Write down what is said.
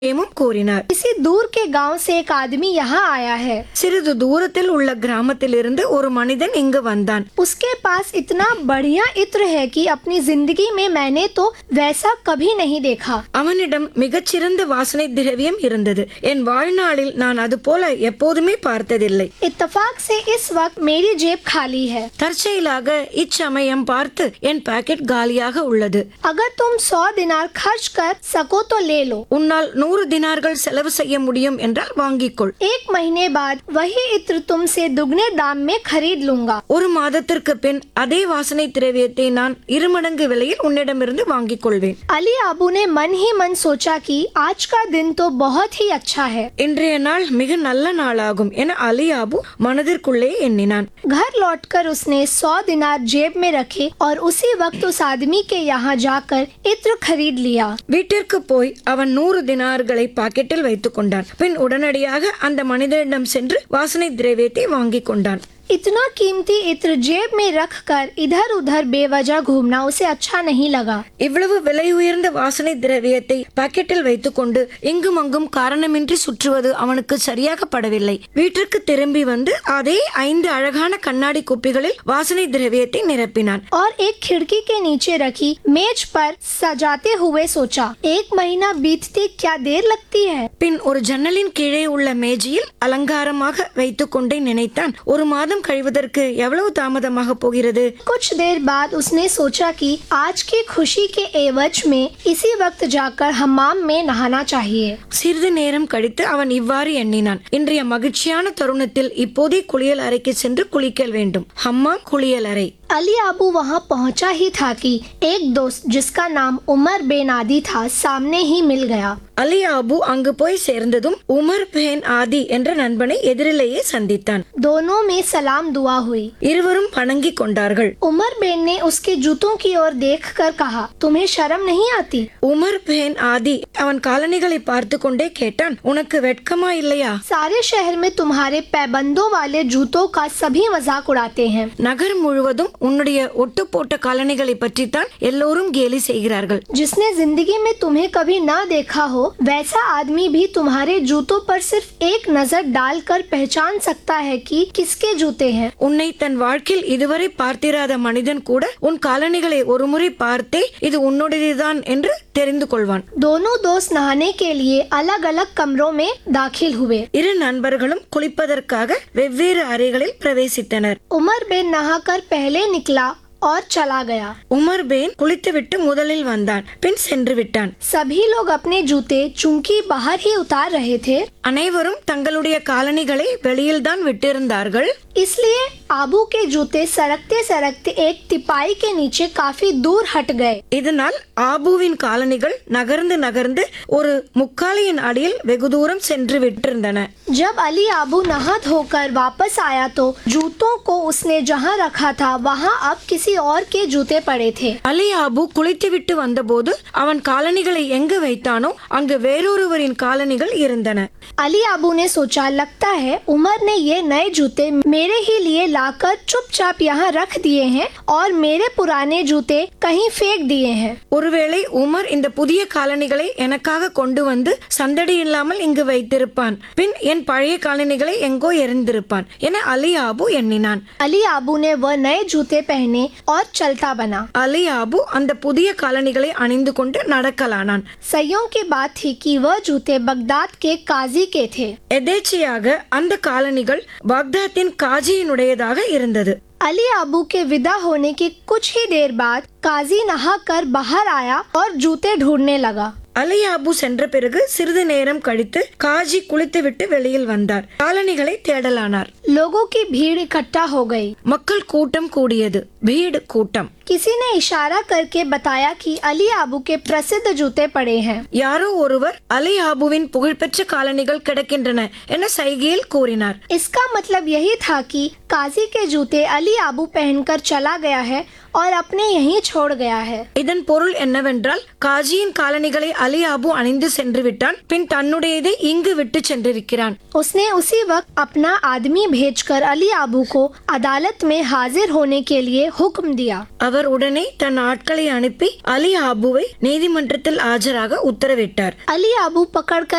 விஷயமும் கூறினார் किसी दूर के गांव से एक आदमी यहाँ आया है சிறிது தூரத்தில் உள்ள கிராமத்திலிருந்து ஒரு மனிதன் இங்கு வந்தான் उसके पास इतना बढ़िया इत्र है कि अपनी जिंदगी में मैंने तो वैसा कभी नहीं देखा அவனிடம் மிகச்சிறந்த வாசனை திரவியம் இருந்தது என் வாழ்நாளில் நான் அது போல எப்போதுமே பார்த்ததில்லை इत्तेफाक से इस वक्त मेरी जेब खाली है தற்செயலாக இச்சமயம் பார்த்து என் பாக்கெட் காலியாக உள்ளது अगर तुम सौ दिनार खर्च कर सको तो ले लो உன்னால் நூறு தினார்கள் செலவு செய்ய முடியும் என்றால் வாங்கிக்கொள் एक महीने बाद वही इत्र तुमसे दुगने दाम में खरीद लूंगा ஒரு மாதத்திற்கு பின் அதே வாசனை திரவியத்தை நான் இருமடங்கு விலையில் உன்னிடமிருந்து வாங்கிக் கொள்வேன் अली आबू ने मन ही मन सोचा कि आज का दिन तो बहुत ही अच्छा है இன்றைய நாள் மிக நல்ல நாளாகும் என அலியாபு மனதிற்குள்ளே எண்ணினான் घर लौटकर उसने सौ दिनार जेब में रखे और उसी वक्त उस आदमी के यहाँ जाकर इत्र खरीद लिया வீட்டிற்கு போய் அவன் நூறு தினார்களை பாக்கெட்டில் வைத்துக் கொண்டான் பின் உடனடியாக அந்த மனிதனிடம் சென்று வாசனை திரவியத்தை வாங்கிக் கொண்டான் इतना कीमती इत्र जेब में रख कर इधर उधर बेवजह घूमना उसे अच्छा नहीं लगा இவ்வளவு விலை உயர்ந்த வாசனை திரவியத்தை பாக்கெட்டில் வைத்துக்கொண்டு இங்கும் அங்கும் காரணமின்றி சுற்றுவது அவனுக்கு சரியாக படவில்லை வீட்டிற்கு திரும்பி வந்து அதே ஐந்து அழகான கண்ணாடி குப்பிகளில் வாசனை திரவியத்தை நிரப்பினான் और एक खिड़की के नीचे रखी मेज पर सजाते हुए सोचा एक महीना बीतते क्या देर लगती है பின் ஒரு ஜன்னலின் கீழே உள்ள மேஜையில் அலங்காரமாக வைத்துக் கொண்டே நினைத்தான் ஒரு மாதம் கழிவதற்கு எவ்வளவு தாமதமாக போகிறது कुछ देर बाद उसने सोचा कि आज की खुशी के एवज में इसी वक्त जाकर हमाम में नहाना चाहिए சிறிது நேரம் கழித்து அவன் இவ்வாறு எண்ணினான் இன்றைய மகிழ்ச்சியான தருணத்தில் இப்போதே குளியல் அறைக்கு சென்று குளிக்க வேண்டும் ஹம்மாம் குளியல் அறை अली आबू वहाँ पहुँचा ही था कि एक दोस्त जिसका नाम उमर बेनादी था सामने ही मिल गया அலி அபு அங்கு போய் சேர்ந்ததும் உமர் பென் ஆதி என்ற நண்பனை எதிரிலேயே சந்தித்தான் दोनों में सलाम दुआ हुई இருவரும் வணங்கிக் கொண்டார்கள் उमर बेन ने उसके जूतों की ओर देखकर कहा तुम्हें शर्म नहीं आती உமர் பென் ஆதி அவன் காலணிகளை பார்த்து கொண்டே கேட்டான் உனக்கு வெட்கமா இல்லையா सारे शहर में तुम्हारे पैबंदों वाले जूतों का सभी मजाक उड़ाते हैं நகர் முழுவதும் உன்னுடைய ஒட்டு போட்ட காலணிகளை பற்றித்தான் எல்லோரும் கேலி செய்கிறார்கள் जिसने जिंदगी में तुम्हें कभी ना देखा हो वैसा आदमी भी तुम्हारे जूतों पर सिर्फ एक नजर डालकर पहचान सकता है कि किसके जूते हैं உன்னை தன் வாழ்க்கையில் இதுவரை பார்த்திராத மனிதன் கூட உன் காலணிகளை ஒருமுறை பார்த்தே இது உன்னுடையதுதான் என்று தெரிந்து கொள்வான் दोनों दोस्त नहाने के लिए अलग अलग कमरों में दाखिल हुए இரு நண்பர்களும் குளிப்பதற்காக வெவ்வேறு அறைகளில் பிரவேசித்தனர் उमर बेन नहाकर पहले निकला और चला गया உமர் பேன் குளித்துவிட்டு முதலில் வந்தான் பின் சென்று விட்டான் सभी लोग अपने जूते चूंकि बाहर ही उतार रहे थे அனைவரும் தங்களுடைய காலணிகளை வெளியில்தான் விட்டிருந்தார்கள் इसलिए आबू के जूते सरकते सरकते एक तिपाई के नीचे काफी दूर हट गए இதனால் ஆபுவின் காலணிகள் நகர்ந்து நகர்ந்து ஒரு முக்காலியின் அடியில் வெகு தூரம் சென்று விட்டிருந்தன जब अली आबू नहा धोकर वापस आया तो जूतों को उसने जहाँ रखा था वहाँ अब किसी और के जूते पड़े थे அலி ஆபு குளித்துவிட்டு வந்தபோது அவன் காலணிகளை எங்கு வைத்தானோ அங்கு வேறொருவரின் காலணிகள் இருந்தன अली आबू ने सोचा लगता है उमर ने ये नए जूते मेरे ही लिए लाकर चुपचाप यहाँ रख दिए हैं और मेरे पुराने जूते कहीं फेंक दिए हैं ஒருவேளை உமர் இந்த புதிய காலணிகளை எனக்காக கொண்டு வந்து சந்தடி இல்லாமல் இங்கு வைத்திருப்பான் பின் என் பழைய காலணிகளை எங்கோ எறிந்திருப்பான் என அலி ஆபு எண்ணினான் अली आबू ने वह नए जूते पहने और चलता बना அலி ஆபு அந்த புதிய காலணிகளை அணிந்து கொண்டு நடக்கலானான் सयों की बात थी कि वह जूते बगदाद के काजी के थे எதேச்சையாக அந்த காலணிகள் பாக்தாத்தின் காஜியினுடையதாக இருந்தது अली आबू के विदा होने की कुछ ही देर बाद काजी नहा कर बाहर आया और जूते ढूंढने लगा அலி ஆபு சென்ற பிறகு சிறிது நேரம் கழித்து காஜி குளித்துவிட்டு வெளியில் வந்தார் காலணிகளை தேடலானார் लोगों की भीड़ इकट्ठा हो गई மக்கள் கூட்டம் கூடியது பீடு கூட்டம் किसी ने इशारा करके बताया कि अली आबू के प्रसिद्ध जूते पड़े हैं யாரோ ஒருவர் அலி ஆபுவின் புகழ்பெற்ற காலணிகள் கிடக்கின்றன என சைகையில் கூறினார் इसका मतलब यही था कि काजी के जूते अली आबू पहनकर चला गया है और अपने यहीं छोड़ गया है இதன் பொருள் என்னவென்றால் காஜியின் காலணிகளை அலி ஆபு அணிந்து சென்று விட்டான் பின் தன்னுடையதை இங்கு விட்டு சென்றிருக்கிறான் उसने उसी वक्त अपना आदमी भेजकर अली आबू को अदालत में हाजिर होने के लिए हुक्म दिया அவர் உடனே தன் ஆட்களை அனுப்பி அலி ஆபுவை நீதிமன்றத்தில் ஆஜராக உத்தரவிட்டார் अली आबू पकड़कर